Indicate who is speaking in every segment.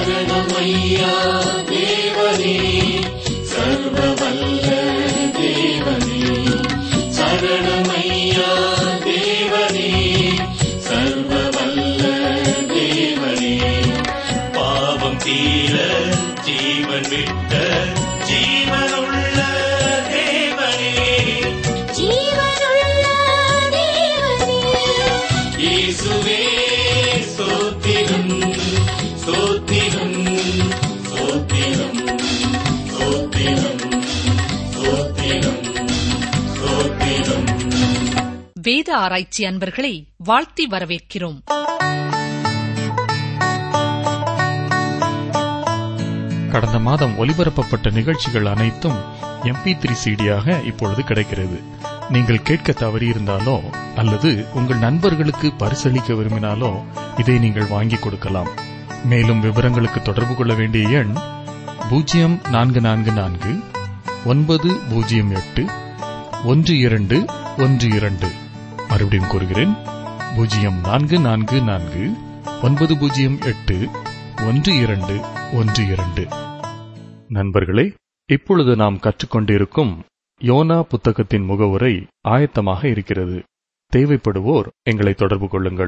Speaker 1: சரணமையா தேவனே சர்வ வல்ல தேவனே சரணமையா தேவனே சர்வ வல்ல தேவனே பாவம் தீர ஜீவன் விட்ட ஜீவனுள்ள தேவனே
Speaker 2: ஜீவனுள்ள தேவனே
Speaker 1: இயேசுவே ஸ்தோத்திரம் ஸ்தோத்திரம் ஸ்தோத்திரம் ஸ்தோத்திரம் ஸ்தோத்திரம் ஸ்தோத்திரம்
Speaker 3: வேத ஆராய்ச்சி அன்பர்களை வாழ்த்தி வரவேற்கிறோம்
Speaker 4: கடந்த மாதம் ஒலிபரப்பப்பட்ட நிகழ்ச்சிகள் அனைத்தும் எம்பி த்ரீ சிடியாக இப்பொழுது கிடைக்கிறது நீங்கள் கேட்க தவறியிருந்தாலோ அல்லது உங்கள் நண்பர்களுக்கு பரிசளிக்க விரும்பினாலோ இதை நீங்கள் வாங்கிக் கொடுக்கலாம் மேலும் விவரங்களுக்கு தொடர்பு கொள்ள வேண்டிய எண் பூஜ்ஜியம் நான்கு நான்கு நான்கு ஒன்பது பூஜ்ஜியம் எட்டு ஒன்று இரண்டு ஒன்று இரண்டு மறுபடியும் கூறுகிறேன் பூஜ்ஜியம் நான்கு நான்கு நான்கு ஒன்பது பூஜ்ஜியம் எட்டு ஒன்று இரண்டு ஒன்று இரண்டு நண்பர்களே இப்பொழுது நாம் கற்றுக்கொண்டிருக்கும் யோனா புத்தகத்தின் முகவுரை ஆயத்தமாக இருக்கிறது தேவைப்படுவோர் எங்களை தொடர்பு கொள்ளுங்கள்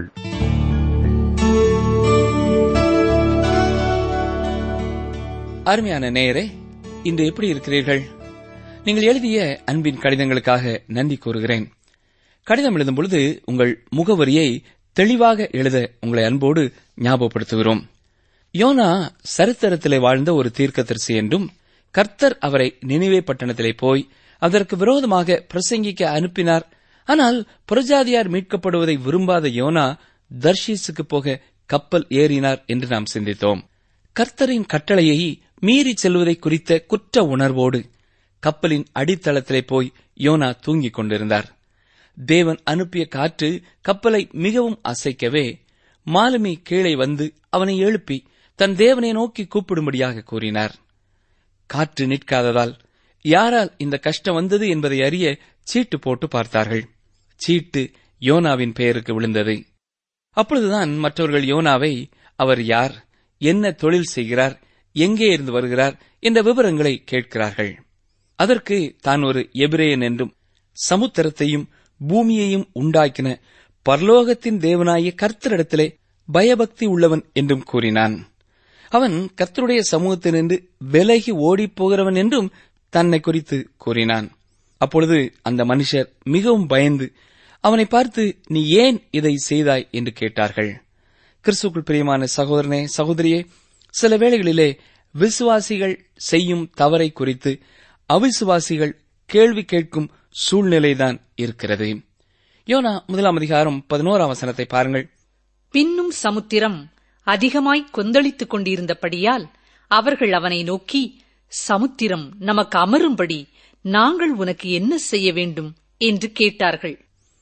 Speaker 5: அருமையான நேயரே இன்று எப்படி இருக்கிறீர்கள் நீங்கள் எழுதிய அன்பின் கடிதங்களுக்காக நன்றி கூறுகிறேன் கடிதம் எழுதும் பொழுது உங்கள் முகவரியை தெளிவாக எழுத உங்களை அன்போடு ஞாபகப்படுத்துகிறோம் யோனா சரித்திரத்திலே வாழ்ந்த ஒரு தீர்க்கதரிசி என்றும் கர்த்தர் அவரை நினைவே பட்டணத்திலே போய் அதற்கு விரோதமாக பிரசங்கிக்க அனுப்பினார் ஆனால் புறஜாதியார் மீட்கப்படுவதை விரும்பாத யோனா தர்ஷீஸுக்கு போக கப்பல் ஏறினார் என்று நாம் சிந்தித்தோம் கர்த்தரின் கட்டளையை மீறி செல்வதை குறித்த குற்ற உணர்வோடு கப்பலின் அடித்தளத்திலே போய் யோனா தூங்கிக் கொண்டிருந்தார் தேவன் அனுப்பிய காற்று கப்பலை மிகவும் அசைக்கவே மாலுமி கீழே வந்து அவனை எழுப்பி தன் தேவனை நோக்கி கூப்பிடும்படியாக கூறினார் காற்று நிற்காததால் யாரால் இந்த கஷ்டம் வந்தது என்பதை அறிய சீட்டு போட்டு பார்த்தார்கள் சீட்டு யோனாவின் பெயருக்கு விழுந்தது அப்பொழுதுதான் மற்றவர்கள் யோனாவை அவர் யார் என்ன தொழில் செய்கிறார் எங்கே இருந்து வருகிறார் என்ற விவரங்களை கேட்கிறார்கள் அதற்கு தான் ஒரு எபிரேயன் என்றும் சமுத்திரத்தையும் பூமியையும் உண்டாக்கின பரலோகத்தின் தேவனாய கர்த்தரிடத்திலே பயபக்தி உள்ளவன் என்றும் கூறினான் அவன் கர்த்தருடைய சமூகத்தினின்று விலகி ஓடிப் போகிறவன் என்றும் தன்னை குறித்து கூறினான் அப்பொழுது அந்த மனுஷர் மிகவும் பயந்து அவனை பார்த்து நீ ஏன் இதை செய்தாய் என்று கேட்டார்கள் கிறிஸ்துக்குள் பிரியமான சகோதரனே சகோதரியே சில வேளைகளிலே விசுவாசிகள் செய்யும் தவறை குறித்து அவிசுவாசிகள் கேள்வி கேட்கும் சூழ்நிலைதான் இருக்கிறது யோனா முதலாம் அதிகாரம் பதினோராம் வசனத்தை பாருங்கள்
Speaker 3: பின்னும் சமுத்திரம் அதிகமாய் கொந்தளித்துக் கொண்டிருந்தபடியால் அவர்கள் அவனை நோக்கி சமுத்திரம் நமக்கு அமரும்படி நாங்கள் உனக்கு என்ன செய்ய வேண்டும் என்று கேட்டார்கள்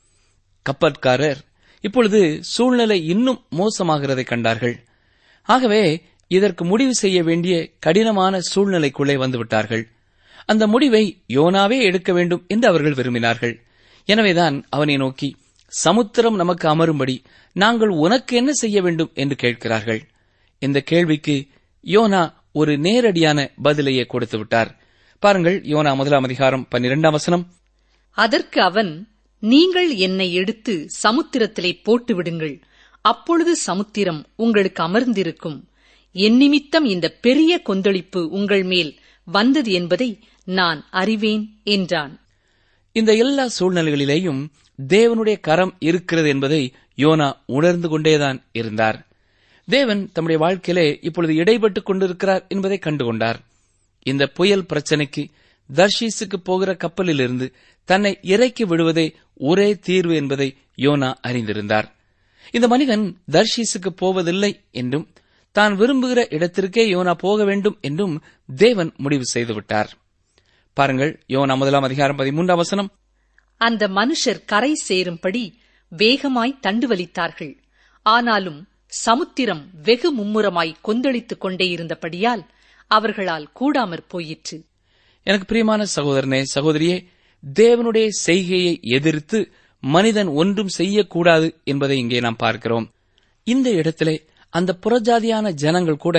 Speaker 5: கப்பற்காரர் இப்பொழுது சூழ்நிலை இன்னும் மோசமாகிறதை கண்டார்கள் ஆகவே இதற்கு முடிவு செய்ய வேண்டிய கடினமான சூழ்நிலைக்குள்ளே வந்துவிட்டார்கள் அந்த முடிவை யோனாவே எடுக்க வேண்டும் என்று அவர்கள் விரும்பினார்கள் எனவேதான் அவனை நோக்கி சமுத்திரம் நமக்கு அமரும்படி நாங்கள் உனக்கு என்ன செய்ய வேண்டும் என்று கேட்கிறார்கள் இந்த கேள்விக்கு யோனா ஒரு நேரடியான பதிலையே கொடுத்து விட்டார் பாருங்கள் யோனா முதலாம் அதிகாரம் பன்னிரெண்டாம் வசனம்
Speaker 3: அதற்கு அவன் நீங்கள் என்னை எடுத்து சமுத்திரத்திலே போட்டு விடுங்கள் அப்பொழுது சமுத்திரம் உங்களுக்கு அமர்ந்திருக்கும் என் நிமித்தம் இந்த பெரிய கொந்தளிப்பு உங்கள் மேல் வந்தது என்பதை நான் அறிவேன் என்றான்
Speaker 5: இந்த எல்லா சூழ்நிலைகளிலேயும் தேவனுடைய கரம் இருக்கிறது என்பதை யோனா உணர்ந்து கொண்டேதான் இருந்தார் தேவன் தம்முடைய வாழ்க்கையிலே இப்பொழுது இடைப்பட்டுக் கொண்டிருக்கிறார் என்பதை கண்டுகொண்டார் இந்த புயல் பிரச்சனைக்கு தர்ஷீஸுக்கு போகிற கப்பலிலிருந்து தன்னை இறக்கி விடுவதே ஒரே தீர்வு என்பதை யோனா அறிந்திருந்தார் இந்த மனிதன் தர்ஷீஸுக்கு போவதில்லை என்றும் தான் விரும்புகிற இடத்திற்கே யோனா போக வேண்டும் என்றும் தேவன் முடிவு செய்துவிட்டார் பாருங்கள் யோனா முதலாம் அதிகாரம் பதிமூன்றாம் வசனம்
Speaker 3: அந்த மனுஷர் கரை சேரும்படி வேகமாய் தண்டு வலித்தார்கள் ஆனாலும் சமுத்திரம் வெகு மும்முரமாய் கொந்தளித்துக் கொண்டே இருந்தபடியால் அவர்களால் கூடாமற் போயிற்று
Speaker 5: எனக்கு பிரியமான சகோதரனே சகோதரியே தேவனுடைய செய்கையை எதிர்த்து மனிதன் ஒன்றும் செய்யக்கூடாது என்பதை இங்கே நாம் பார்க்கிறோம் இந்த இடத்திலே அந்த புறஜாதியான ஜனங்கள் கூட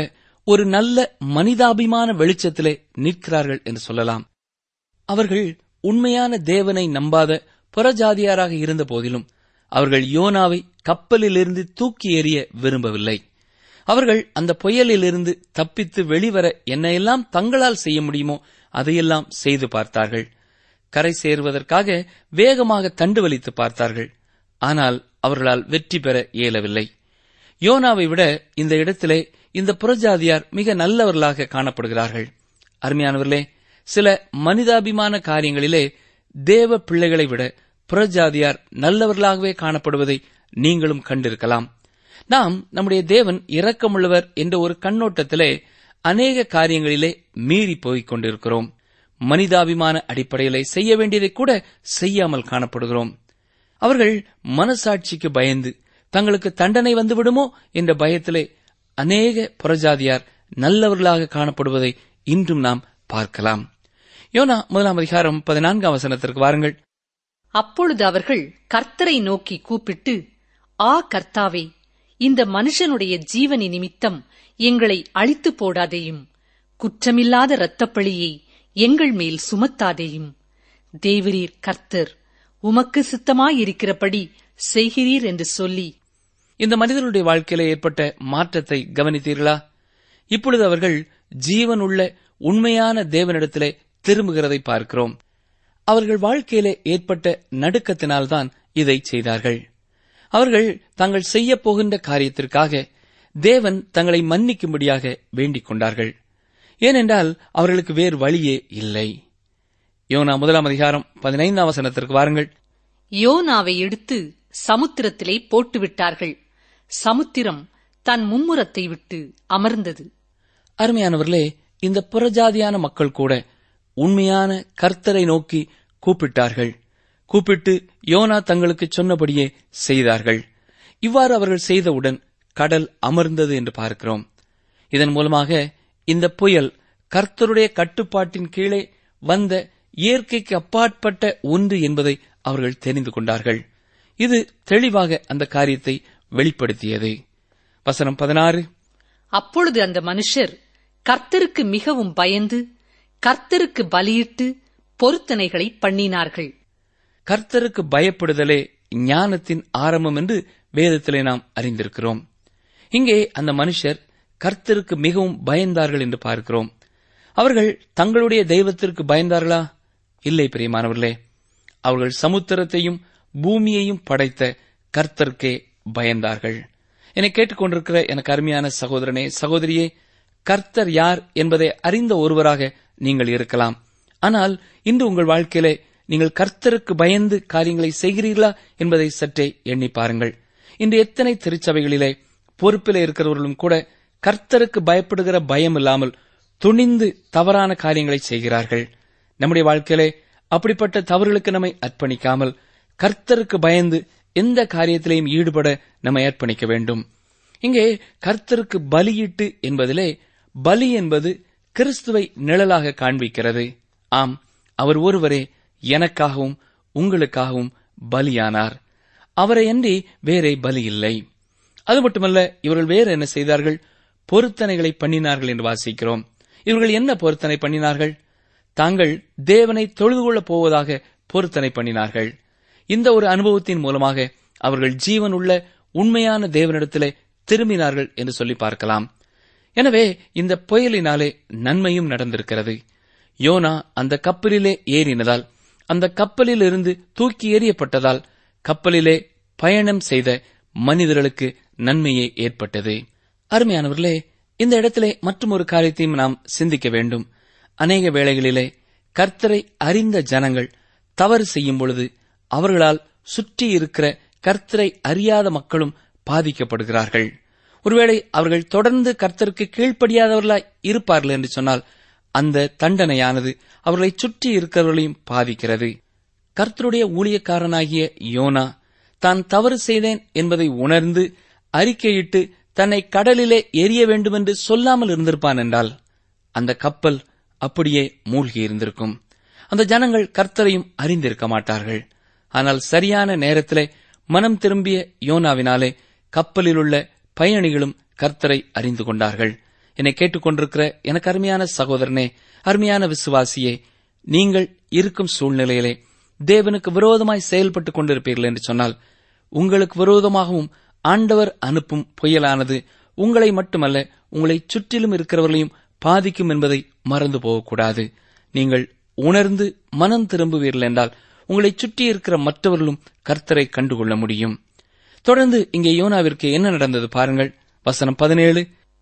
Speaker 5: ஒரு நல்ல மனிதாபிமான வெளிச்சத்திலே நிற்கிறார்கள் என்று சொல்லலாம் அவர்கள் உண்மையான தேவனை நம்பாத புறஜாதியாராக இருந்த போதிலும் அவர்கள் யோனாவை கப்பலிலிருந்து தூக்கி எறிய விரும்பவில்லை அவர்கள் அந்த புயலிலிருந்து தப்பித்து வெளிவர என்னையெல்லாம் தங்களால் செய்ய முடியுமோ அதையெல்லாம் செய்து பார்த்தார்கள் கரை சேர்வதற்காக வேகமாக தண்டு வலித்து பார்த்தார்கள் ஆனால் அவர்களால் வெற்றி பெற இயலவில்லை யோனாவை விட இந்த இடத்திலே இந்த புறஜாதியார் மிக நல்லவர்களாக காணப்படுகிறார்கள் அருமையானவர்களே சில மனிதாபிமான காரியங்களிலே தேவ பிள்ளைகளை விட புறஜாதியார் நல்லவர்களாகவே காணப்படுவதை நீங்களும் கண்டிருக்கலாம் நாம் நம்முடைய தேவன் இரக்கமுள்ளவர் என்ற ஒரு கண்ணோட்டத்திலே அநேக காரியங்களிலே மீறி போய்க் கொண்டிருக்கிறோம் மனிதாபிமான அடிப்படையிலே செய்ய வேண்டியதை கூட செய்யாமல் காணப்படுகிறோம் அவர்கள் மனசாட்சிக்கு பயந்து தங்களுக்கு தண்டனை வந்துவிடுமோ என்ற பயத்திலே அநேக புறஜாதியார் நல்லவர்களாக காணப்படுவதை இன்றும் நாம் பார்க்கலாம் யோனா முதலாம் அதிகாரம் பதினான்காம் வசனத்திற்கு வாருங்கள்
Speaker 3: அப்பொழுது அவர்கள் கர்த்தரை நோக்கி கூப்பிட்டு ஆ கர்த்தாவே இந்த மனுஷனுடைய ஜீவனி நிமித்தம் எங்களை அழித்து போடாதேயும் குற்றமில்லாத இரத்தப்பழியை எங்கள் மேல் சுமத்தாதேயும் தேவரீர் கர்த்தர் உமக்கு சித்தமாயிருக்கிறபடி செய்கிறீர் என்று சொல்லி
Speaker 5: இந்த மனிதர்களுடைய வாழ்க்கையில ஏற்பட்ட மாற்றத்தை கவனித்தீர்களா இப்பொழுது அவர்கள் ஜீவனுள்ள உண்மையான தேவனிடத்திலே திரும்புகிறதை பார்க்கிறோம் அவர்கள் வாழ்க்கையிலே ஏற்பட்ட நடுக்கத்தினால்தான் இதை செய்தார்கள் அவர்கள் தாங்கள் செய்யப் போகின்ற காரியத்திற்காக தேவன் தங்களை மன்னிக்கும்படியாக வேண்டிக் கொண்டார்கள் ஏனென்றால் அவர்களுக்கு வேறு வழியே இல்லை யோனா முதலாம் அதிகாரம் பதினைந்தாம் வசனத்திற்கு வாருங்கள்
Speaker 3: யோனாவை எடுத்து சமுத்திரத்திலே போட்டுவிட்டார்கள் சமுத்திரம் தன் மும்முரத்தை விட்டு அமர்ந்தது
Speaker 5: அருமையானவர்களே இந்த புறஜாதியான மக்கள் கூட உண்மையான கர்த்தரை நோக்கி கூப்பிட்டார்கள் கூப்பிட்டு யோனா தங்களுக்கு சொன்னபடியே செய்தார்கள் இவ்வாறு அவர்கள் செய்தவுடன் கடல் அமர்ந்தது என்று பார்க்கிறோம் இதன் மூலமாக இந்த புயல் கர்த்தருடைய கட்டுப்பாட்டின் கீழே வந்த இயற்கைக்கு அப்பாற்பட்ட ஒன்று என்பதை அவர்கள் தெரிந்து கொண்டார்கள் இது தெளிவாக அந்த காரியத்தை வெளிப்படுத்தியது வசனம் பதினாறு
Speaker 3: அப்பொழுது அந்த மனுஷர் கர்த்தருக்கு மிகவும் பயந்து கர்த்தருக்கு பலியிட்டு பொருத்தனைகளை பண்ணினார்கள்
Speaker 5: கர்த்தருக்கு பயப்படுதலே ஞானத்தின் ஆரம்பம் என்று வேதத்திலே நாம் அறிந்திருக்கிறோம் இங்கே அந்த மனுஷர் கர்த்தருக்கு மிகவும் பயந்தார்கள் என்று பார்க்கிறோம் அவர்கள் தங்களுடைய தெய்வத்திற்கு பயந்தார்களா இல்லை பிரியமானவர்களே அவர்கள் சமுத்திரத்தையும் பூமியையும் படைத்த கர்த்தருக்கே பயந்தார்கள் என்னை கேட்டுக்கொண்டிருக்கிற எனக்கு அருமையான சகோதரனே சகோதரியே கர்த்தர் யார் என்பதை அறிந்த ஒருவராக நீங்கள் இருக்கலாம் ஆனால் இன்று உங்கள் வாழ்க்கையிலே நீங்கள் கர்த்தருக்கு பயந்து காரியங்களை செய்கிறீர்களா என்பதை சற்றே எண்ணி பாருங்கள் இன்று எத்தனை திருச்சபைகளிலே பொறுப்பிலே இருக்கிறவர்களும் கூட கர்த்தருக்கு பயப்படுகிற பயம் இல்லாமல் துணிந்து தவறான காரியங்களை செய்கிறார்கள் நம்முடைய வாழ்க்கையிலே அப்படிப்பட்ட தவறுகளுக்கு நம்மை அர்ப்பணிக்காமல் கர்த்தருக்கு பயந்து எந்த காரியத்திலையும் ஈடுபட நம்மை அர்ப்பணிக்க வேண்டும் இங்கே கர்த்தருக்கு பலியிட்டு என்பதிலே பலி என்பது கிறிஸ்துவை நிழலாக காண்பிக்கிறது ஆம் அவர் ஒருவரே எனக்காகவும் உங்களுக்காகவும் பலியானார் அவரை அன்றி வேறே பலி இல்லை அது மட்டுமல்ல இவர்கள் வேறு என்ன செய்தார்கள் பொருத்தனைகளை பண்ணினார்கள் என்று வாசிக்கிறோம் இவர்கள் என்ன பொருத்தனை பண்ணினார்கள் தாங்கள் தேவனை தொழுது கொள்ளப் போவதாக பொருத்தனை பண்ணினார்கள் இந்த ஒரு அனுபவத்தின் மூலமாக அவர்கள் ஜீவனுள்ள உண்மையான தேவனிடத்திலே திரும்பினார்கள் என்று சொல்லி பார்க்கலாம் எனவே இந்த புயலினாலே நன்மையும் நடந்திருக்கிறது யோனா அந்த கப்பலிலே ஏறினதால் அந்த கப்பலில் இருந்து தூக்கி எறியப்பட்டதால் கப்பலிலே பயணம் செய்த மனிதர்களுக்கு நன்மையே ஏற்பட்டது அருமையானவர்களே இந்த இடத்திலே மற்றும் ஒரு காரியத்தையும் நாம் சிந்திக்க வேண்டும் அநேக வேளைகளிலே கர்த்தரை அறிந்த ஜனங்கள் தவறு செய்யும் பொழுது அவர்களால் சுற்றி இருக்கிற கர்த்தரை அறியாத மக்களும் பாதிக்கப்படுகிறார்கள் ஒருவேளை அவர்கள் தொடர்ந்து கர்த்தருக்கு கீழ்ப்படியாதவர்களாய் இருப்பார்கள் என்று சொன்னால் அந்த தண்டனையானது அவர்களை சுற்றி இருக்கிறவர்களையும் பாதிக்கிறது கர்த்தருடைய ஊழியக்காரனாகிய யோனா தான் தவறு செய்தேன் என்பதை உணர்ந்து அறிக்கையிட்டு தன்னை கடலிலே எரிய வேண்டுமென்று சொல்லாமல் இருந்திருப்பான் என்றால் அந்த கப்பல் அப்படியே மூழ்கி இருந்திருக்கும் அந்த ஜனங்கள் கர்த்தரையும் அறிந்திருக்க மாட்டார்கள் ஆனால் சரியான நேரத்திலே மனம் திரும்பிய யோனாவினாலே கப்பலில் உள்ள பயணிகளும் கர்த்தரை அறிந்து கொண்டார்கள் என்னை கேட்டுக்கொண்டிருக்கிற எனக்கு அருமையான சகோதரனே அருமையான விசுவாசியே நீங்கள் இருக்கும் சூழ்நிலையிலே தேவனுக்கு விரோதமாய் செயல்பட்டுக் கொண்டிருப்பீர்கள் என்று சொன்னால் உங்களுக்கு விரோதமாகவும் ஆண்டவர் அனுப்பும் புயலானது உங்களை மட்டுமல்ல உங்களை சுற்றிலும் இருக்கிறவர்களையும் பாதிக்கும் என்பதை மறந்து போகக்கூடாது நீங்கள் உணர்ந்து மனம் திரும்புவீர்கள் என்றால் உங்களை சுற்றி இருக்கிற மற்றவர்களும் கர்த்தரை கண்டுகொள்ள முடியும் தொடர்ந்து இங்கே யோனாவிற்கு என்ன நடந்தது பாருங்கள் வசனம் பதினேழு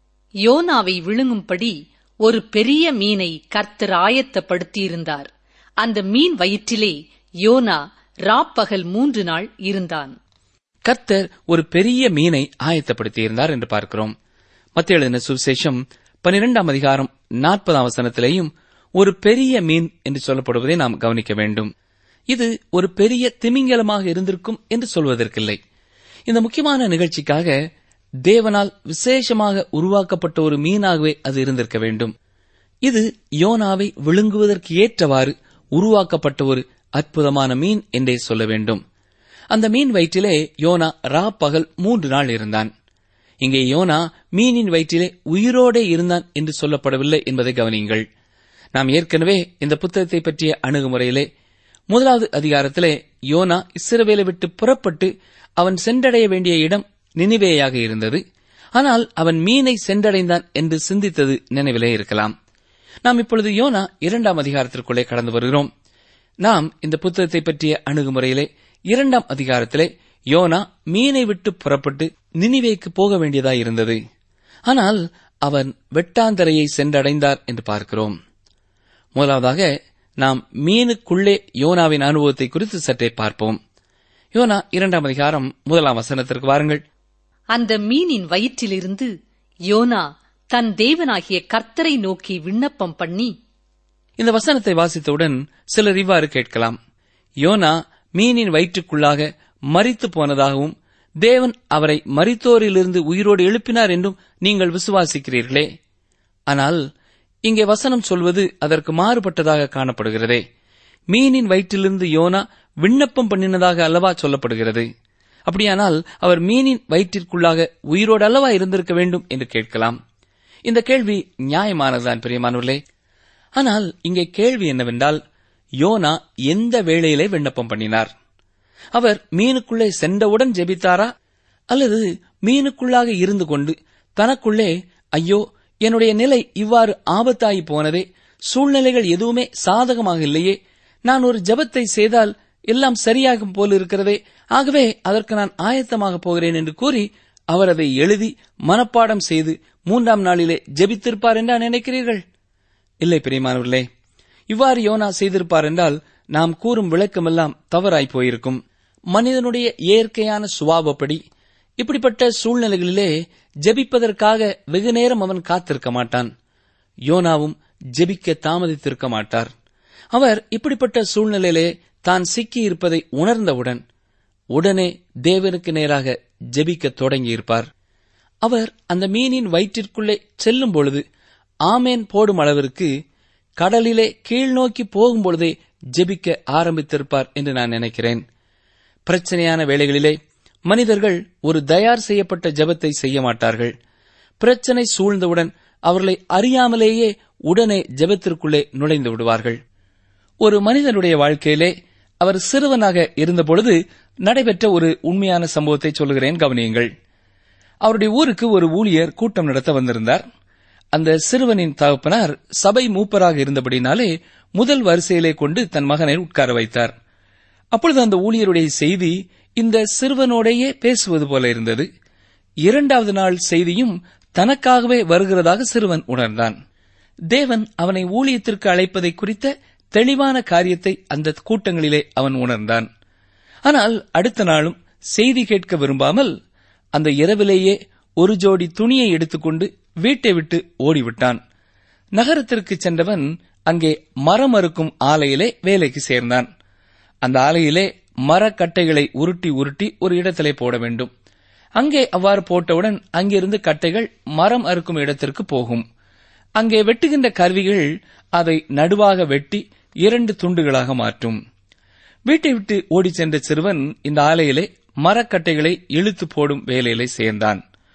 Speaker 3: யோனாவை விழுங்கும்படி ஒரு பெரிய மீனை கர்த்தர் ஆயத்தப்படுத்தியிருந்தார் அந்த மீன் வயிற்றிலே யோனா ராப்பகல் மூன்று நாள் இருந்தான்
Speaker 5: கர்த்தர் ஒரு பெரிய மீனை ஆயத்தப்படுத்தியிருந்தார் என்று பார்க்கிறோம் மத்திய எழுதின சுவிசேஷம் பனிரெண்டாம் அதிகாரம் நாற்பதாம் வசனத்திலேயும் ஒரு பெரிய மீன் என்று சொல்லப்படுவதை நாம் கவனிக்க வேண்டும் இது ஒரு பெரிய திமிங்கலமாக இருந்திருக்கும் என்று சொல்வதற்கில்லை இந்த முக்கியமான நிகழ்ச்சிக்காக தேவனால் விசேஷமாக உருவாக்கப்பட்ட ஒரு மீனாகவே அது இருந்திருக்க வேண்டும் இது யோனாவை விழுங்குவதற்கு ஏற்றவாறு உருவாக்கப்பட்ட ஒரு அற்புதமான மீன் என்றே சொல்ல வேண்டும் அந்த மீன் வயிற்றிலே யோனா ரா பகல் மூன்று நாள் இருந்தான் இங்கே யோனா மீனின் வயிற்றிலே உயிரோடே இருந்தான் என்று சொல்லப்படவில்லை என்பதை கவனியுங்கள் நாம் ஏற்கனவே இந்த புத்தகத்தை பற்றிய அணுகுமுறையிலே முதலாவது அதிகாரத்திலே யோனா இஸ்ரவேலை விட்டு புறப்பட்டு அவன் சென்றடைய வேண்டிய இடம் நினிவேயாக இருந்தது ஆனால் அவன் மீனை சென்றடைந்தான் என்று சிந்தித்தது நினைவிலே இருக்கலாம் நாம் இப்பொழுது யோனா இரண்டாம் அதிகாரத்திற்குள்ளே கடந்து வருகிறோம் நாம் இந்த புத்தகத்தை பற்றிய அணுகுமுறையிலே இரண்டாம் அதிகாரத்திலே யோனா மீனை விட்டு புறப்பட்டு நினிவேக்கு போக வேண்டியதாய் இருந்தது ஆனால் அவன் வெட்டாந்தரையை சென்றடைந்தார் என்று பார்க்கிறோம் முதலாவதாக நாம் மீனுக்குள்ளே யோனாவின் அனுபவத்தை குறித்து சற்றே பார்ப்போம் யோனா இரண்டாம் அதிகாரம் முதலாம் வசனத்திற்கு வாருங்கள்
Speaker 3: அந்த மீனின் வயிற்றிலிருந்து யோனா தன் தேவனாகிய கர்த்தரை நோக்கி விண்ணப்பம் பண்ணி
Speaker 5: இந்த வசனத்தை வாசித்தவுடன் சிலர் இவ்வாறு கேட்கலாம் யோனா மீனின் வயிற்றுக்குள்ளாக மரித்து போனதாகவும் தேவன் அவரை மரித்தோரிலிருந்து உயிரோடு எழுப்பினார் என்றும் நீங்கள் விசுவாசிக்கிறீர்களே ஆனால் இங்கே வசனம் சொல்வது அதற்கு மாறுபட்டதாக காணப்படுகிறதே மீனின் வயிற்றிலிருந்து யோனா விண்ணப்பம் பண்ணினதாக அல்லவா சொல்லப்படுகிறது அப்படியானால் அவர் மீனின் வயிற்றிற்குள்ளாக உயிரோடு அல்லவா இருந்திருக்க வேண்டும் என்று கேட்கலாம் இந்த கேள்வி நியாயமானதுதான் பிரியமானவர்களே ஆனால் இங்கே கேள்வி என்னவென்றால் யோனா எந்த வேளையிலே விண்ணப்பம் பண்ணினார் அவர் மீனுக்குள்ளே சென்றவுடன் ஜெபித்தாரா அல்லது மீனுக்குள்ளாக இருந்து கொண்டு தனக்குள்ளே ஐயோ என்னுடைய நிலை இவ்வாறு ஆபத்தாகி போனதே சூழ்நிலைகள் எதுவுமே சாதகமாக இல்லையே நான் ஒரு ஜெபத்தை செய்தால் எல்லாம் சரியாகும் போல் இருக்கிறதே ஆகவே அதற்கு நான் ஆயத்தமாக போகிறேன் என்று கூறி அவர் அதை எழுதி மனப்பாடம் செய்து மூன்றாம் நாளிலே ஜெபித்திருப்பார் என்றா நினைக்கிறீர்கள் இல்லை பிரியமானவர்களே இவ்வாறு யோனா செய்திருப்பார் என்றால் நாம் கூறும் விளக்கமெல்லாம் தவறாய் போயிருக்கும் மனிதனுடைய இயற்கையான சுபாவப்படி இப்படிப்பட்ட சூழ்நிலைகளிலே ஜெபிப்பதற்காக வெகு நேரம் அவன் காத்திருக்க மாட்டான் யோனாவும் ஜெபிக்க தாமதித்திருக்க மாட்டார் அவர் இப்படிப்பட்ட சூழ்நிலையிலே தான் சிக்கி இருப்பதை உணர்ந்தவுடன் உடனே தேவனுக்கு நேராக ஜெபிக்க தொடங்கியிருப்பார் அவர் அந்த மீனின் வயிற்றிற்குள்ளே செல்லும் பொழுது ஆமேன் போடும் அளவிற்கு கடலிலே கீழ்நோக்கி போகும் பொழுதே ஜெபிக்க ஆரம்பித்திருப்பார் என்று நான் நினைக்கிறேன் பிரச்சனையான வேளைகளிலே மனிதர்கள் ஒரு தயார் செய்யப்பட்ட ஜெபத்தை செய்ய மாட்டார்கள் பிரச்சனை சூழ்ந்தவுடன் அவர்களை அறியாமலேயே உடனே ஜெபத்திற்குள்ளே நுழைந்து விடுவார்கள் ஒரு மனிதனுடைய வாழ்க்கையிலே அவர் சிறுவனாக இருந்தபொழுது நடைபெற்ற ஒரு உண்மையான சம்பவத்தை சொல்கிறேன் கவனியுங்கள் அவருடைய ஊருக்கு ஒரு ஊழியர் கூட்டம் நடத்த வந்திருந்தார் அந்த சிறுவனின் தகப்பனார் சபை மூப்பராக இருந்தபடினாலே முதல் வரிசையிலே கொண்டு தன் மகனை உட்கார வைத்தார் அப்பொழுது அந்த ஊழியருடைய செய்தி இந்த சிறுவனோடையே பேசுவது போல இருந்தது இரண்டாவது நாள் செய்தியும் தனக்காகவே வருகிறதாக சிறுவன் உணர்ந்தான் தேவன் அவனை ஊழியத்திற்கு அழைப்பதை குறித்த தெளிவான காரியத்தை அந்த கூட்டங்களிலே அவன் உணர்ந்தான் ஆனால் அடுத்த நாளும் செய்தி கேட்க விரும்பாமல் அந்த இரவிலேயே ஒரு ஜோடி துணியை எடுத்துக்கொண்டு வீட்டை விட்டு ஓடிவிட்டான் நகரத்திற்கு சென்றவன் அங்கே மரம் அறுக்கும் ஆலையிலே வேலைக்கு சேர்ந்தான் அந்த ஆலையிலே மரக்கட்டைகளை உருட்டி உருட்டி ஒரு இடத்திலே போட வேண்டும் அங்கே அவ்வாறு போட்டவுடன் அங்கிருந்து கட்டைகள் மரம் அறுக்கும் இடத்திற்கு போகும் அங்கே வெட்டுகின்ற கருவிகள் அதை நடுவாக வெட்டி இரண்டு துண்டுகளாக மாற்றும் வீட்டை விட்டு ஓடிச் சென்ற சிறுவன் இந்த ஆலையிலே மரக்கட்டைகளை இழுத்து போடும் வேலையிலே சேர்ந்தான்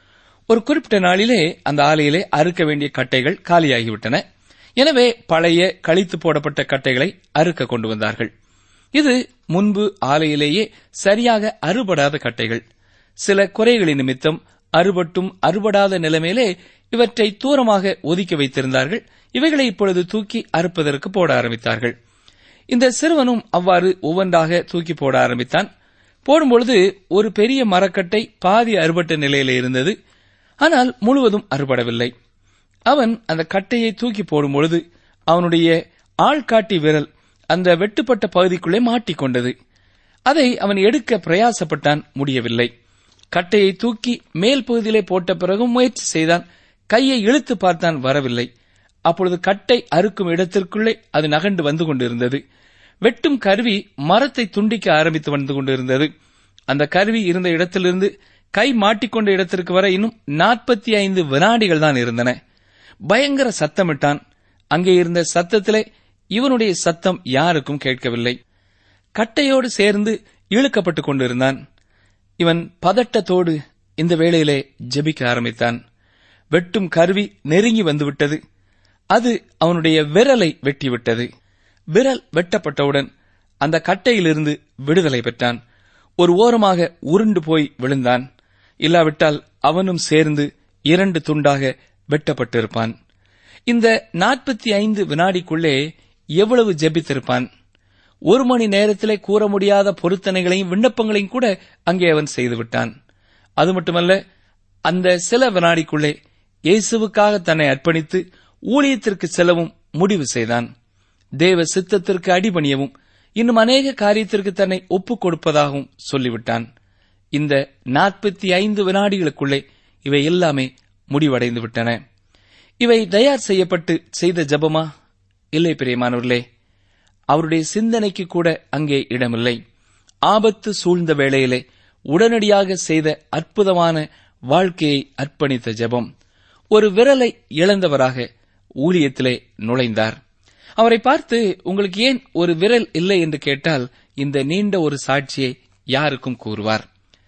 Speaker 5: ஒரு குறிப்பிட்ட நாளிலே அந்த ஆலையிலே அறுக்க வேண்டிய கட்டைகள் காலியாகிவிட்டன எனவே பழைய கழித்து போடப்பட்ட கட்டைகளை அறுக்க கொண்டு வந்தார்கள் இது முன்பு ஆலையிலேயே சரியாக அறுபடாத கட்டைகள் சில குறைகளின் நிமித்தம் அறுபட்டும் அறுபடாத நிலைமையிலே இவற்றை தூரமாக ஒதுக்கி வைத்திருந்தார்கள் இவைகளை இப்பொழுது தூக்கி அறுப்பதற்கு போட ஆரம்பித்தார்கள் இந்த சிறுவனும் அவ்வாறு ஒவ்வொன்றாக தூக்கி போட ஆரம்பித்தான் போடும்பொழுது ஒரு பெரிய மரக்கட்டை பாதி அறுபட்ட நிலையில இருந்தது ஆனால் முழுவதும் அறுபடவில்லை அவன் அந்த கட்டையை தூக்கி போடும்பொழுது அவனுடைய ஆள்காட்டி விரல் அந்த வெட்டுப்பட்ட பகுதிக்குள்ளே மாட்டிக்கொண்டது அதை அவன் எடுக்க பிரயாசப்பட்டான் முடியவில்லை கட்டையை தூக்கி மேல் பகுதியிலே போட்ட பிறகும் முயற்சி செய்தான் கையை இழுத்து பார்த்தான் வரவில்லை அப்பொழுது கட்டை அறுக்கும் இடத்திற்குள்ளே அது நகண்டு வந்து கொண்டிருந்தது வெட்டும் கருவி மரத்தை துண்டிக்க ஆரம்பித்து வந்து கொண்டிருந்தது அந்த கருவி இருந்த இடத்திலிருந்து கை மாட்டிக்கொண்ட இடத்திற்கு வர இன்னும் நாற்பத்தி ஐந்து வினாடிகள் தான் இருந்தன பயங்கர சத்தமிட்டான் அங்கே இருந்த சத்தத்திலே இவனுடைய சத்தம் யாருக்கும் கேட்கவில்லை கட்டையோடு சேர்ந்து இழுக்கப்பட்டுக் கொண்டிருந்தான் இவன் பதட்டத்தோடு இந்த வேளையிலே ஜெபிக்க ஆரம்பித்தான் வெட்டும் கருவி நெருங்கி வந்துவிட்டது அது அவனுடைய விரலை வெட்டிவிட்டது விரல் வெட்டப்பட்டவுடன் அந்த கட்டையிலிருந்து விடுதலை பெற்றான் ஒரு ஓரமாக உருண்டு போய் விழுந்தான் இல்லாவிட்டால் அவனும் சேர்ந்து இரண்டு துண்டாக வெட்டப்பட்டிருப்பான் இந்த நாற்பத்தி ஐந்து வினாடிக்குள்ளே எவ்வளவு ஜெபித்திருப்பான் ஒரு மணி நேரத்திலே கூற முடியாத பொருத்தனைகளையும் விண்ணப்பங்களையும் கூட அங்கே அவன் செய்துவிட்டான் அது மட்டுமல்ல அந்த சில வினாடிக்குள்ளே இயேசுவுக்காக தன்னை அர்ப்பணித்து ஊழியத்திற்கு செல்லவும் முடிவு செய்தான் தேவ சித்தத்திற்கு அடிபணியவும் இன்னும் அநேக காரியத்திற்கு தன்னை ஒப்புக் கொடுப்பதாகவும் சொல்லிவிட்டான் இந்த நாற்பத்தி ஐந்து வினாடிகளுக்குள்ளே இவை எல்லாமே முடிவடைந்து விட்டன இவை தயார் செய்யப்பட்டு செய்த ஜெபமா இல்லை பிரியமானவர்களே அவருடைய சிந்தனைக்கு கூட அங்கே இடமில்லை ஆபத்து சூழ்ந்த வேளையிலே உடனடியாக செய்த அற்புதமான வாழ்க்கையை அர்ப்பணித்த ஜெபம் ஒரு விரலை இழந்தவராக ஊழியத்திலே நுழைந்தார் அவரை பார்த்து உங்களுக்கு ஏன் ஒரு விரல் இல்லை என்று கேட்டால் இந்த நீண்ட ஒரு சாட்சியை யாருக்கும் கூறுவார்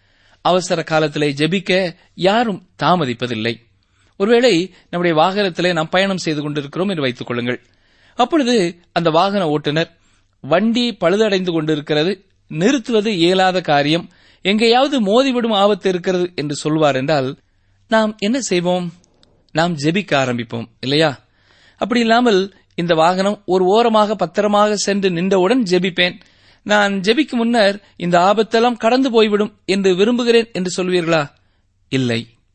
Speaker 5: அவசர காலத்திலே ஜெபிக்க யாரும் தாமதிப்பதில்லை ஒருவேளை நம்முடைய வாகனத்திலே நாம் பயணம் செய்து கொண்டிருக்கிறோம் என்று வைத்துக் கொள்ளுங்கள் அப்பொழுது அந்த வாகன ஓட்டுநர் வண்டி பழுதடைந்து கொண்டிருக்கிறது நிறுத்துவது இயலாத காரியம் எங்கேயாவது மோதிவிடும் ஆபத்து இருக்கிறது என்று சொல்வார் என்றால் நாம் என்ன செய்வோம் நாம் ஜெபிக்க ஆரம்பிப்போம் இல்லையா அப்படி இல்லாமல் இந்த வாகனம் ஒரு ஓரமாக பத்திரமாக சென்று நின்றவுடன் ஜெபிப்பேன் நான் ஜெபிக்கும் முன்னர் இந்த ஆபத்தெல்லாம் கடந்து போய்விடும் என்று விரும்புகிறேன் என்று சொல்வீர்களா இல்லை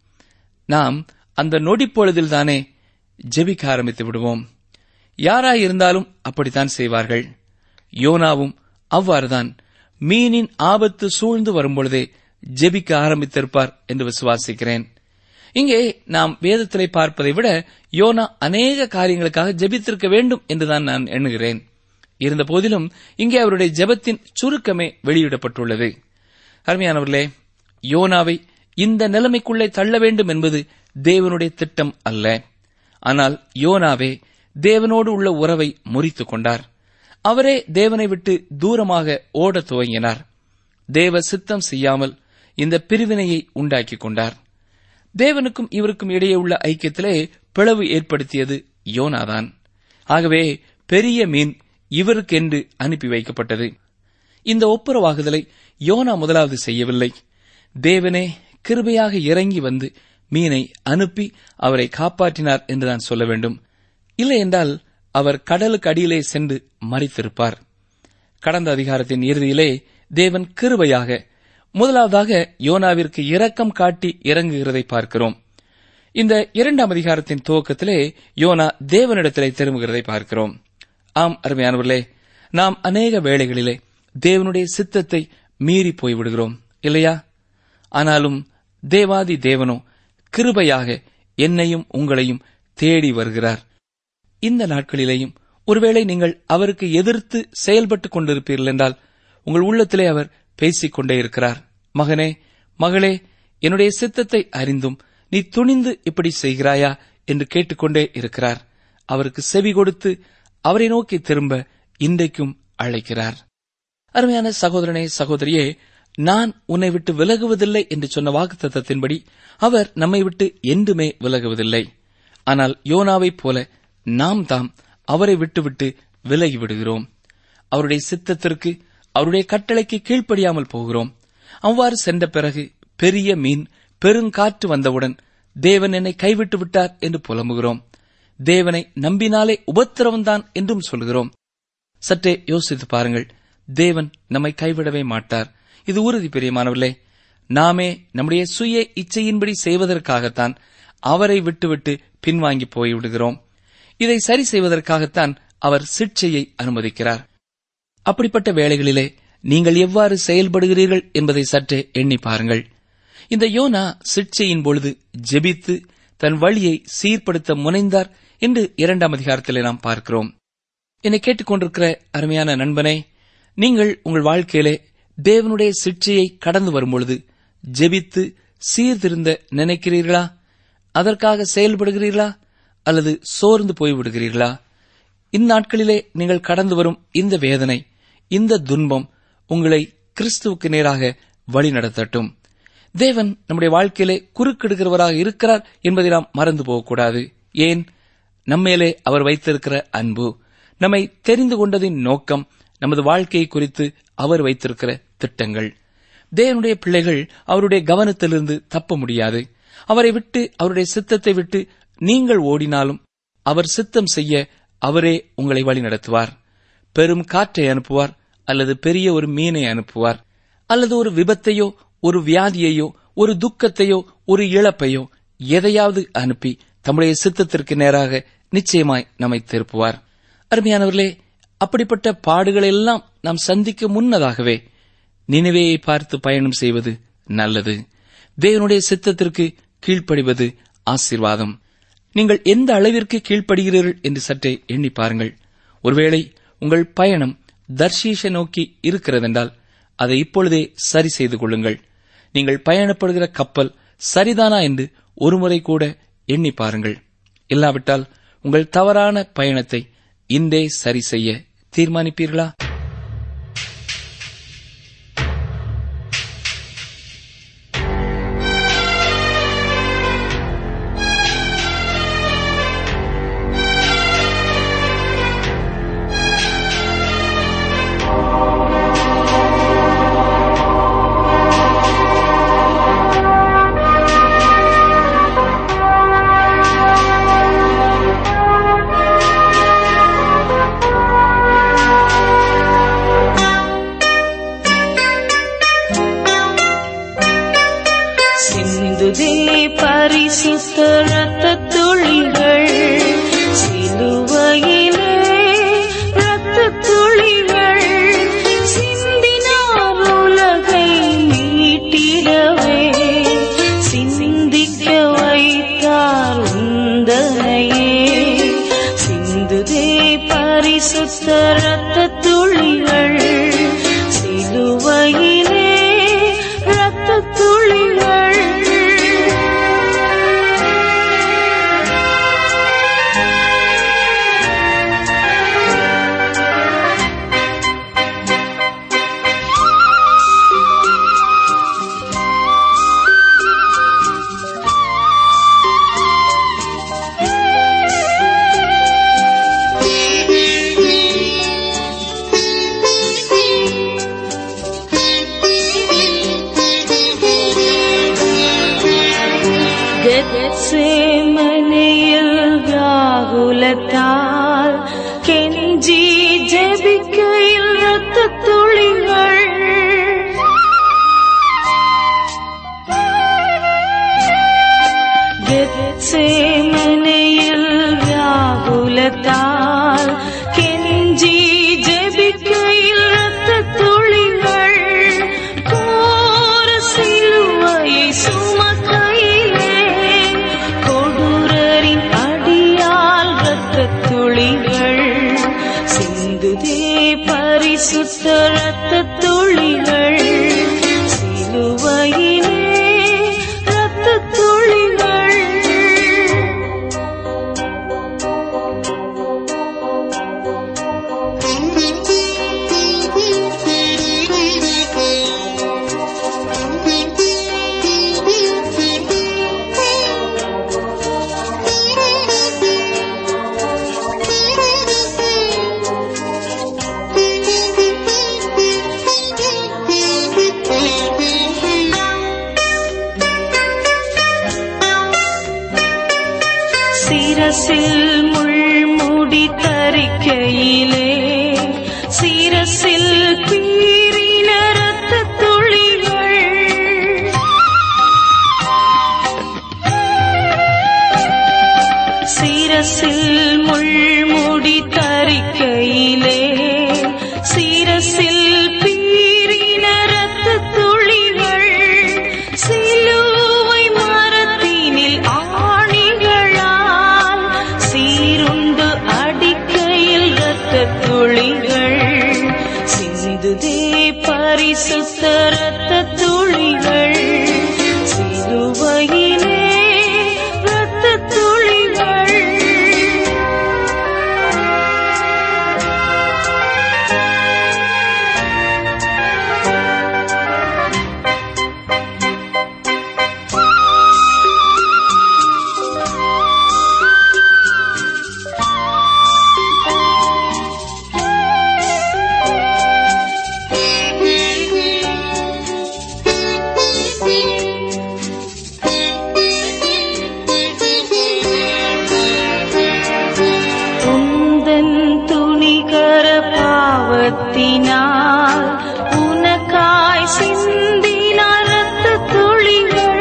Speaker 5: நாம் அந்த நொடிப்பொழுதில் தானே ஜெபிக்க ஆரம்பித்து விடுவோம் யாராயிருந்தாலும் அப்படித்தான் செய்வார்கள் யோனாவும் அவ்வாறுதான் மீனின் ஆபத்து சூழ்ந்து வரும்பொழுதே ஜெபிக்க ஆரம்பித்திருப்பார் என்று விசுவாசிக்கிறேன் இங்கே நாம் வேதத்திலே பார்ப்பதை விட யோனா அநேக காரியங்களுக்காக ஜெபித்திருக்க வேண்டும் என்றுதான் நான் எண்ணுகிறேன் இருந்த போதிலும் இங்கே அவருடைய ஜெபத்தின் சுருக்கமே வெளியிடப்பட்டுள்ளது அருமையானவர்களே யோனாவை இந்த நிலைமைக்குள்ளே தள்ள வேண்டும் என்பது தேவனுடைய திட்டம் அல்ல ஆனால் யோனாவே தேவனோடு உள்ள உறவை முறித்துக் கொண்டார் அவரே தேவனை விட்டு தூரமாக ஓடத் துவங்கினார் தேவ சித்தம் செய்யாமல் இந்த பிரிவினையை உண்டாக்கிக் கொண்டார் தேவனுக்கும் இவருக்கும் இடையே உள்ள ஐக்கியத்திலே பிளவு ஏற்படுத்தியது யோனாதான் ஆகவே பெரிய மீன் இவருக்கென்று அனுப்பி வைக்கப்பட்டது இந்த ஒப்புரவாகுதலை யோனா முதலாவது செய்யவில்லை தேவனே கிருபையாக இறங்கி வந்து மீனை அனுப்பி அவரை காப்பாற்றினார் என்று நான் சொல்ல வேண்டும் இல்லை என்றால் அவர் கடலுக்கு அடியிலே சென்று மறித்திருப்பார் கடந்த அதிகாரத்தின் இறுதியிலே தேவன் கிருபையாக முதலாவதாக யோனாவிற்கு இரக்கம் காட்டி இறங்குகிறதை பார்க்கிறோம் இந்த இரண்டாம் அதிகாரத்தின் துவக்கத்திலே யோனா தேவனிடத்திலே திரும்புகிறதை பார்க்கிறோம் ஆம் அருமையானவர்களே நாம் அநேக வேளைகளிலே தேவனுடைய சித்தத்தை மீறி போய்விடுகிறோம் இல்லையா ஆனாலும் தேவாதி தேவனோ கிருபையாக என்னையும் உங்களையும் தேடி வருகிறார் இந்த நாட்களிலேயும் ஒருவேளை நீங்கள் அவருக்கு எதிர்த்து செயல்பட்டுக் கொண்டிருப்பீர்கள் என்றால் உங்கள் உள்ளத்திலே அவர் பேசிக் கொண்டே இருக்கிறார் மகனே மகளே என்னுடைய சித்தத்தை அறிந்தும் நீ துணிந்து இப்படி செய்கிறாயா என்று கேட்டுக்கொண்டே இருக்கிறார் அவருக்கு செவி கொடுத்து அவரை நோக்கி திரும்ப இன்றைக்கும் அழைக்கிறார் அருமையான சகோதரனே சகோதரியே நான் உன்னை விட்டு விலகுவதில்லை என்று சொன்ன வாக்குத்தத்தத்தின்படி அவர் நம்மை விட்டு என்றுமே விலகுவதில்லை ஆனால் யோனாவைப் போல நாம் தாம் அவரை விட்டுவிட்டு விலகி விடுகிறோம் அவருடைய சித்தத்திற்கு அவருடைய கட்டளைக்கு கீழ்ப்படியாமல் போகிறோம் அவ்வாறு சென்ற பிறகு பெரிய மீன் பெருங்காற்று வந்தவுடன் தேவன் என்னை கைவிட்டு விட்டார் என்று புலம்புகிறோம் தேவனை நம்பினாலே உபத்திரவம்தான் என்றும் சொல்கிறோம் சற்றே யோசித்து பாருங்கள் தேவன் நம்மை கைவிடவே மாட்டார் இது உறுதி பிரியமானவர்களே நாமே நம்முடைய சுய இச்சையின்படி செய்வதற்காகத்தான் அவரை விட்டுவிட்டு பின்வாங்கி போய்விடுகிறோம் இதை சரி செய்வதற்காகத்தான் அவர் சிக்ஷையை அனுமதிக்கிறார் அப்படிப்பட்ட வேளைகளிலே நீங்கள் எவ்வாறு செயல்படுகிறீர்கள் என்பதை சற்றே எண்ணி பாருங்கள் இந்த யோனா சிக்ஷையின் பொழுது ஜெபித்து தன் வழியை சீர்படுத்த முனைந்தார் என்று இரண்டாம் அதிகாரத்திலே நாம் பார்க்கிறோம் என்னை கேட்டுக்கொண்டிருக்கிற அருமையான நண்பனே நீங்கள் உங்கள் வாழ்க்கையிலே தேவனுடைய சிக்ஷையை கடந்து வரும்பொழுது ஜெபித்து சீர்திருந்த நினைக்கிறீர்களா அதற்காக செயல்படுகிறீர்களா அல்லது சோர்ந்து போய்விடுகிறீர்களா இந்நாட்களிலே நீங்கள் கடந்து வரும் இந்த வேதனை இந்த துன்பம் உங்களை கிறிஸ்துவுக்கு நேராக வழி நடத்தட்டும் தேவன் நம்முடைய வாழ்க்கையிலே குறுக்கிடுகிறவராக இருக்கிறார் என்பதை நாம் மறந்து போகக்கூடாது ஏன் நம்மேலே அவர் வைத்திருக்கிற அன்பு நம்மை தெரிந்து கொண்டதின் நோக்கம் நமது வாழ்க்கையை குறித்து அவர் வைத்திருக்கிற திட்டங்கள் தேவனுடைய பிள்ளைகள் அவருடைய கவனத்திலிருந்து தப்ப முடியாது அவரை விட்டு அவருடைய சித்தத்தை விட்டு நீங்கள் ஓடினாலும் அவர் சித்தம் செய்ய அவரே உங்களை வழி நடத்துவார் பெரும் காற்றை அனுப்புவார் அல்லது பெரிய ஒரு மீனை அனுப்புவார் அல்லது ஒரு விபத்தையோ ஒரு வியாதியையோ ஒரு துக்கத்தையோ ஒரு இழப்பையோ எதையாவது அனுப்பி தம்முடைய சித்தத்திற்கு நேராக நிச்சயமாய் நம்மை திருப்புவார் அருமையானவர்களே அப்படிப்பட்ட பாடுகளெல்லாம் நாம் சந்திக்க முன்னதாகவே நினைவையை பார்த்து பயணம் செய்வது நல்லது தேவனுடைய சித்தத்திற்கு கீழ்ப்படிவது ஆசீர்வாதம் நீங்கள் எந்த அளவிற்கு கீழ்ப்படுகிறீர்கள் என்று சற்றே எண்ணி பாருங்கள் ஒருவேளை உங்கள் பயணம் தர்ஷீஷ நோக்கி இருக்கிறதென்றால் அதை இப்பொழுதே சரி செய்து கொள்ளுங்கள் நீங்கள் பயணப்படுகிற கப்பல் சரிதானா என்று ஒருமுறை கூட எண்ணி பாருங்கள் இல்லாவிட்டால் உங்கள் தவறான பயணத்தை இன்றே சரி செய்ய தீர்மானிப்பீர்களா
Speaker 2: சிந்துதே பரிசுத்த ரத்தத் துளிகள் சிலுவையிலே ரத்தத் துளிகள் சிந்தினார் உலகை மீட்டிடவே சிந்திக்க வைத்தார் உந்தனையே சிந்துதே பரிசுத்த ரத்தத் துளிகள் சிலுவையிலே ரத்தத் துளிகள் கெத்சேமனையில் வியாகுலத்தால் கெஞ்சி ஜெபிக்கையில் ரத்தத் துளிகள் கெத்சேமனையில் வியாகுலத்தால் கெஞ்சி ஜெபிக்கையில் ரத்தத் துளிகள் கோர சிலுவையை சுமக்கையிலே கொடூரரின் அடியால் ரத்தத் துளிகள் சிந்துதே பரிசுத்த ரத்தத் துளிகள் சிலுவையிலே ரத்தத் துளிகள் சிரசில் முள்முடி தரிக்கையிலே சிரசில் பீரின ரத்த துளிகள் சிரசில் முள்முடி தரிக்கையிலே சிரசில் பீரின ரத்த துளிகள் சிலுவை மரத்தினில் ஆணிகளால் சீருண்டு அடிக்கையில் ரத்த துளிகள் சிந்துதே பரிசுத்த ரத்த துளிகள் சிலுவையிலே ரத்த துளிகள் உந்தன் துணிகர பாவத்தினால் உனக்காய் சிந்தின ரத்த துளிகள்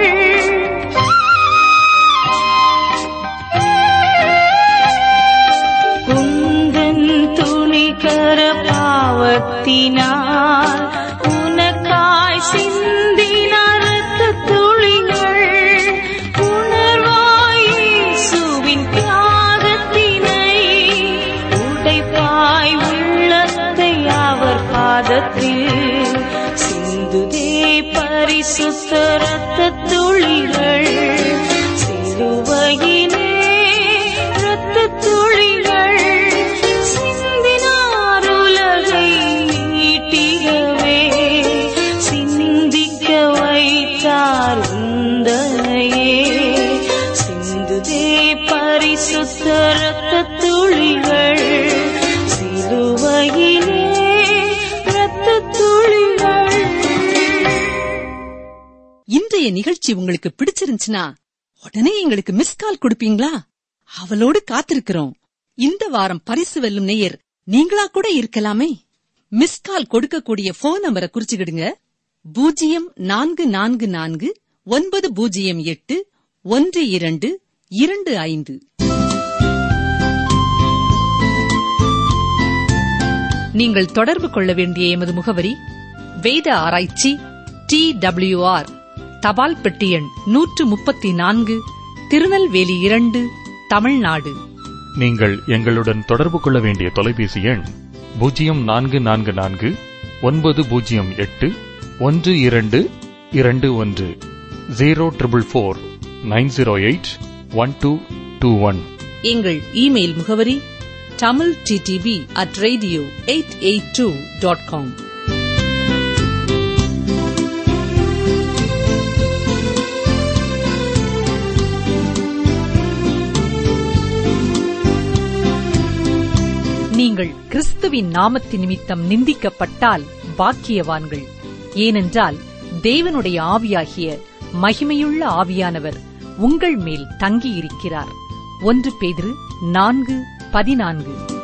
Speaker 2: உந்தன் துணிகர பாவத்தினால் உனக்காய் சிந்தின ரத்த துளிகள் உணர்வாய் இயேசுவின் தியாகத்தினை உடைப்பாய் உள்ளத்தை அவர் பாதத்தில் சிந்துதே பரிசுத்த ரத்த துளிகள் சிலுவையிலே ரத்த துளிகள் சிந்தினார் உலகை நீட்டியவே சிந்திக்க வைத்தார் உந்தனையே சிந்துதே பரிசுத்த ரத்த துளிகள் சிலுவையிலே ரத்த துளிகள்
Speaker 3: இன்றைய நிகழ்ச்சி உங்களுக்கு பிடிச்சிருந்துச்சுன்னா உடனே எங்களுக்கு மிஸ் கால் கொடுப்பீங்களா அவளோடு காத்திருக்கிறோம் இந்த வாரம் பரிசு வெல்லும் நேயர் நீங்களா கூட இருக்கலாமே மிஸ் கால் கொடுக்கக்கூடிய போன் நம்பரை குறிச்சுக்கிடுங்க பூஜ்ஜியம் நான்கு நான்கு நான்கு ஒன்பது பூஜ்ஜியம் எட்டு ஒன்று இரண்டு இரண்டு ஐந்து நீங்கள் தொடர்பு கொள்ள வேண்டிய எமது முகவரி வேத ஆராய்ச்சி டி டபிள்யூஆர் தபால் பெட்டி எண் நூற்று முப்பத்தி நான்கு திருநெல்வேலி இரண்டு தமிழ்நாடு
Speaker 4: நீங்கள் எங்களுடன் தொடர்பு கொள்ள வேண்டிய தொலைபேசி எண் பூஜ்ஜியம் நான்கு நான்கு நான்கு ஒன்பது பூஜ்ஜியம் எட்டு ஒன்று இரண்டு இரண்டு ஒன்று zero triple four nine zero eight one two two one
Speaker 3: எங்கள் இமெயில் முகவரி Tamil D T P at radio eight eight two dot com நீங்கள் கிறிஸ்துவின் நாமத்து நிமித்தம் நிந்திக்கப்பட்டால் பாக்கியவான்கள் ஏனென்றால் தேவனுடைய ஆவியாகிய மகிமையுள்ள ஆவியானவர் உங்கள் மேல் தங்கியிருக்கிறார் ஒன்று பேதிரு நான்கு பதினான்கு